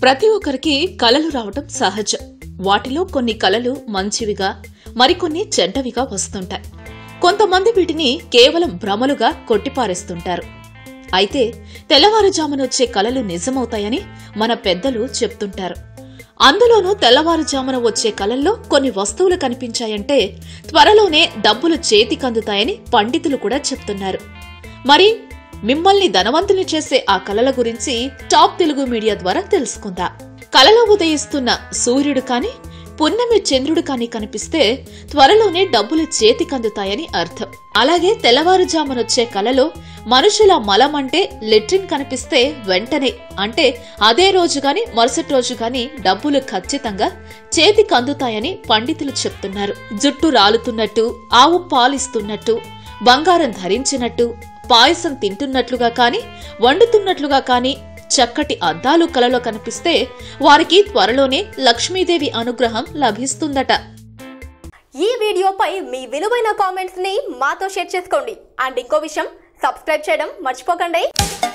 ప్రతి ఒక్కరికి కలలు రావటం సహజం వాటిలో కొన్ని కలలు మంచివిగా మరికొన్ని చెడ్డవిగా వస్తుంటాయి కొంతమంది వీటిని కేవలం భ్రమలుగా కొట్టిపారేస్తుంటారు అయితే తెల్లవారుజామున వచ్చే కలలు నిజమవుతాయని మన పెద్దలు చెప్తుంటారు అందులోనూ తెల్లవారుజామున వచ్చే కలల్లో కొన్ని వస్తువులు కనిపించాయంటే త్వరలోనే డబ్బులు చేతికందుతాయని పండితులు కూడా చెప్తున్నారు మరి మిమ్మల్ని ధనవంతులు చేసే ఆ కళల గురించి టాప్ తెలుగు మీడియా ద్వారా తెలుసుకుందా కలలో ఉదయిస్తున్న సూర్యుడు కాని పున్నమి చంద్రుడు కాని కనిపిస్తే త్వరలోనే డబ్బులు చేతికందుతాయని అర్థం అలాగే తెల్లవారుజామునొచ్చే కలలో మనుషుల మలం అంటే లెట్రిన్ కనిపిస్తే వెంటనే అంటే అదే రోజు గాని మరుసటి రోజు గాని డబ్బులు ఖచ్చితంగా చేతికి అందుతాయని పండితులు చెప్తున్నారు జుట్టు రాలుతున్నట్టు ఆవు పాలిస్తున్నట్టు బంగారం ధరించినట్టు పాయసం తింటున్నట్లుగా కాని వండుతున్నట్లుగా కాని చక్కటి అద్దాలు కలలో కనిపిస్తే వారికి త్వరలోనే లక్ష్మీదేవి అనుగ్రహం లభిస్తుందట ఈ వీడియోపై మీ విలువైన కామెంట్స్ ని మాతో షేర్ చేసుకోండి అండ్ ఇంకో విషయం సబ్స్క్రైబ్ చేయడం మర్చిపోకండి